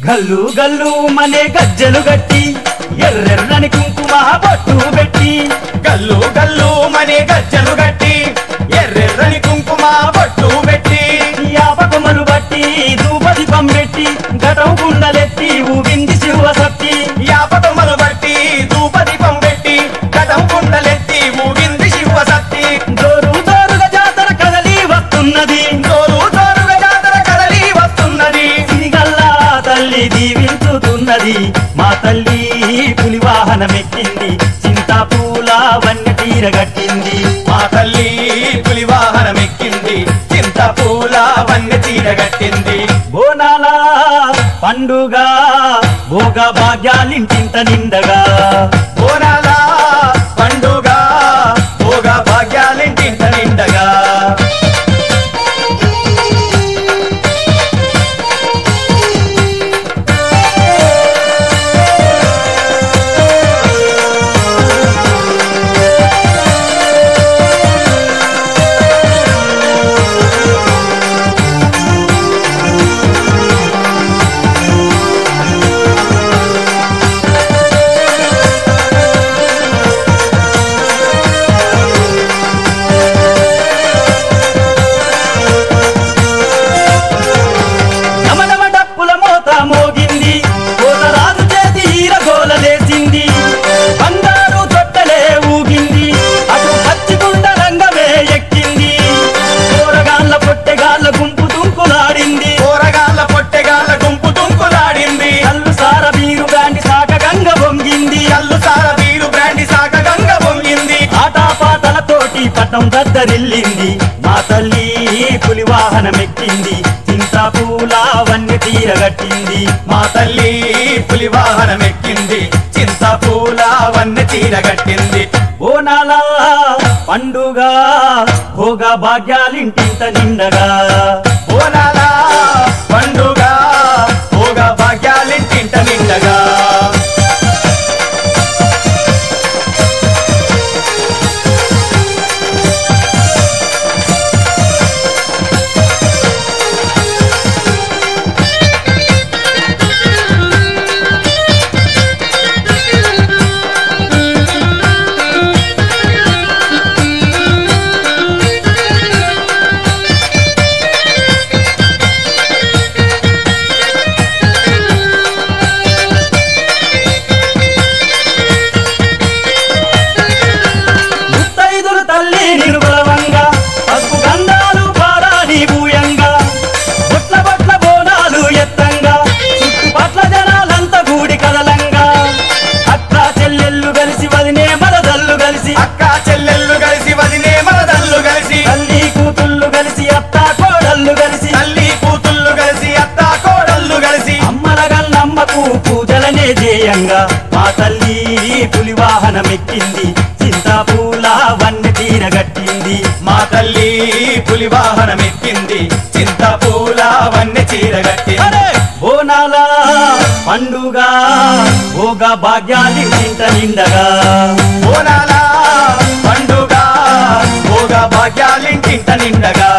గల్లు గల్లు మనే గజ్జలు గట్టి ఎర్రెర్రని కుంకుమ బొట్టు పెట్టి గల్లు గల్లు మనే గజ్జలు గట్టి ఎర్రెర్రని కుంకుమ బొట్టు పెట్టి యాపకమలు బట్టి ధూపదీపం పెట్టి ఘటం కుండలెత్తి ఊగింది శివ సత్తి యాపతమ్మలు బట్టి ధూపదీపం పెట్టి కథం కుండలెత్తి ఊగింది శివ సత్తి జోరు జోరుగా జాతర కదలి వస్తున్నది జోరు జోరుగా జాతర కదలి వస్తున్నది సిరిగల్లా తల్లి దీవించుతున్నది మా తల్లి పులి వాహనమెక్కింది చింతాపూల వన్య తీరగట్టింది మా తల్లి పులి వాహనం ఎక్కింది చింత పూల వన్నె చీరగట్టింది బోనాల పండుగ భోగ భాగ్యాలింటింత నిండగా బోనాల పండుగ భోగ భాగ్యాలింటింట నిండగా నమనమ డప్పుల మోత మోగింది కోతరాజు చేతి ఈరగోల లేచింది బంగారు తొట్టలే ఊగింది అటు పచ్చిగుండ రంగమే ఎక్కింది కూరగాళ్ళ పొట్టెగాళ్ళ గుంపు తుంకులాడింది కూరగాళ్ళ పొట్టెగాళ్ళ గుంపు తుంకులాడింది కళ్ళు సార బీరు గాండి సాక గంగ వంగింది కల్లు సార వీరు బ్రాండి సాక గంగ పొంగింది ఆటాపాటలతోటి పట్టం దద్దరిల్లింది మా తల్లి పులి వాహనమెక్కింది చింతాపూల వన్య తీరగట్టింది మా తల్లి పులి వాహనం ఎక్కింది చింత పూల వన్నె చీరగట్టింది బోనాల పండుగ భోగ భాగ్యాలింటింత నిండగా బోనాల పండుగ భోగ భాగ్యాలింటింట నిండగా ముత్తైదులు తల్లి నిర్మలవంగా పసుపు గంధాలు పారాని భూయంగా బొట్ల బొట్ల బోనాలు ఎత్తంగా చుట్టుపట్ల జనాలంతా కూడి కదలంగా అక్క చెల్లెళ్ళు కలిసి వదినే మరదళ్ళు కలిసి అక్క చెల్లెళ్ళు కలిసి వదిలే మరదళ్ళు కలిసి తల్లి కూతుళ్ళు కలిసి అత్త కోడళ్ళు కలిసి తల్లి కూతుళ్ళు కలిసి అత్త కోడళ్ళు కలిసి అమ్మల గల్లమ్మకు పూజలనే చేయంగా మా తల్లి పులి వాహనమెక్కింది చింతాపూల వన్నె తీరగట్టింది మా తల్లి పులి వాహనం ఎక్కింది చింత పూల వన్నె చీరగట్టింది అరే! బోనాల పండుగ భోగ భాగ్యాలి ఇంట నిండగా బోనాల పండుగ భోగ భాగ్యాలింటింట నిండగా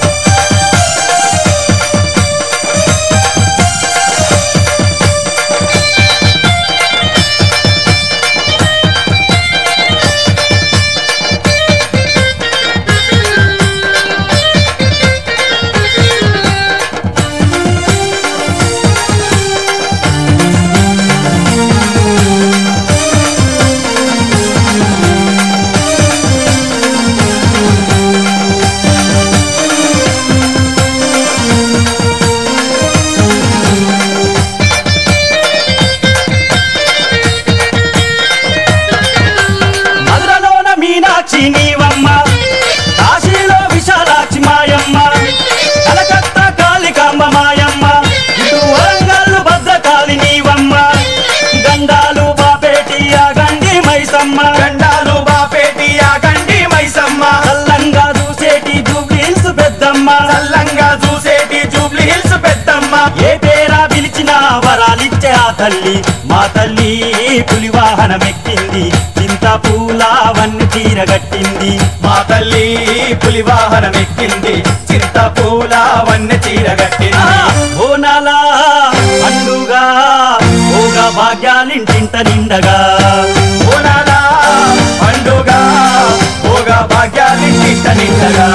మధురలోన మీనాక్షి నీవమ్మ కాశీలో విశాలాక్షి మాయమ్మ కలకత్తా కాళికాంబ మాయమ్మ ఇటు వరంగల్లు భద్రకాళి నీవమ్మ గండాలు బాపేటి ఆ గండి మైసమ్మ గండాలు బాపేటి ఆ గండి మైసమ్మ చల్లంగా చూసేటి జూబ్లీల్స్ పెద్దమ్మ చల్లంగా చూసేటి జూబ్లీ హిల్స్ పెద్దమ్మ ఏ పేరా పిలిచినా వరాలిచ్చే ఆ తల్లి మా తల్లి పులి వాహనమెక్కింది చింత పూల వన్య తీరగట్టింది మా తల్లి పులి వాహనం ఎక్కింది చింత పూల వన్నె చీరగట్టింది బోనాల పండుగ భాగ్యాలింటింట నిండగా బోనాల పండుగ భోగ భాగ్యాలింటింట నిండగా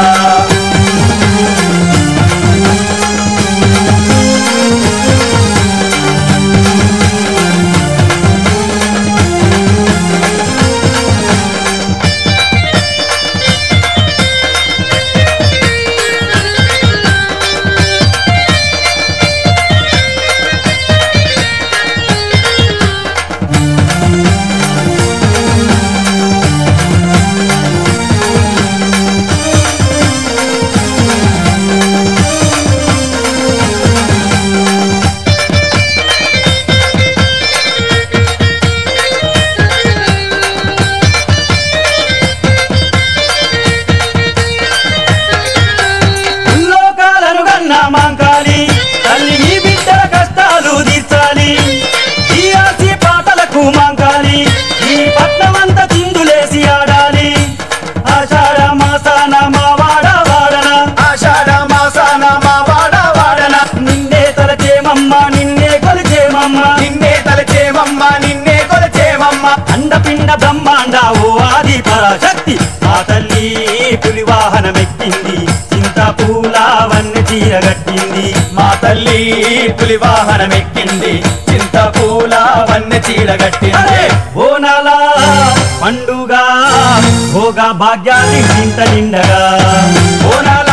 లోకాలను గన్నా మాంకాలి తల్లి నీ బిడ్డల కష్టాలు తీర్చాలి ఈ ఆసి పాటలకు మాంకాలి ఈ పట్నమంతా చిందులేసి ఆడాలి ఆషాఢ మాసాన మా వాడ వాడన ఆషాఢ మాసాన మా వాడ వాడన నిన్నే తలచేమమ్మ నిన్నే కొలిచేమమ్మ నిన్నే తలచేమమ్మ నిన్నే కొలచేమమ్మ అండపిండ బ్రహ్మాండ ఓ ఆది పరాశక్తి మా తల్లి పులి వాహనమెక్కింది చింత పూల వన్నె చీరగట్టింది మా తల్లి పులి వాహనం ఎక్కింది చింత పూల వన్నె చీరగట్టింది అరే బోనాల పండుగ భోగ భాగ్యాన్ని చింత నిండగా బోనాల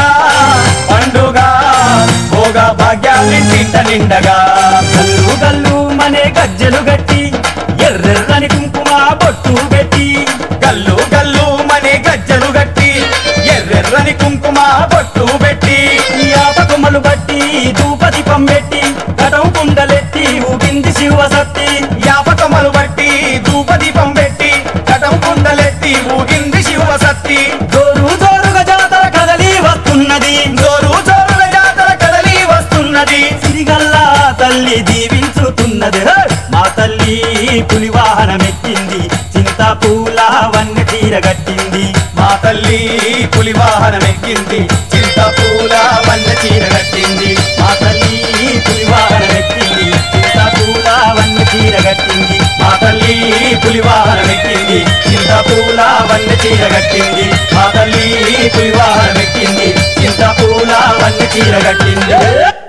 పండుగ భోగ భాగ్యాలింటింట నిండగా గల్లు గల్లు మనే గజ్జలు గట్టి ఎర్రెర్రని కుంకుమ బొట్టు పెట్టి గల్లు గల్లు మనే గజ్జలు గట్టి ఎర్రెర్రని కుంకుమ బొట్టు పెట్టి యాపకుమలు బట్టి దూపది పంబెట్టి కటం కుండలెత్తి ఊగింది శివసత్తి యాపకమలు బట్టి ధూపదీపం పెట్టి కటం కుండలెత్తి ఊగింది శివసత్తి జోరు జోరుగా జాతర కదలి వస్తున్నది జోరు జోరుల జాతర కదలి వస్తున్నది సిరిగల్లా తల్లి దీవించుతున్నది హే! మా తల్లి పులి వాహనమెక్కింది చింత పూల వన్నె చీరగట్టింది మా తల్లి పులి వాహనం ఎక్కింది చింత పూల వన్న చీర కట్టింది మా తల్లి పులి వాహనమెక్కింది చింత పూల వన్నె చీరగట్టింది మా తల్లి పులి వాహనం ఎక్కింది చింత పూల వన్న చీర కట్టింది మా తల్లి పులి వాహనం ఎక్కింది చింత పూల వన్న చీర కట్టింది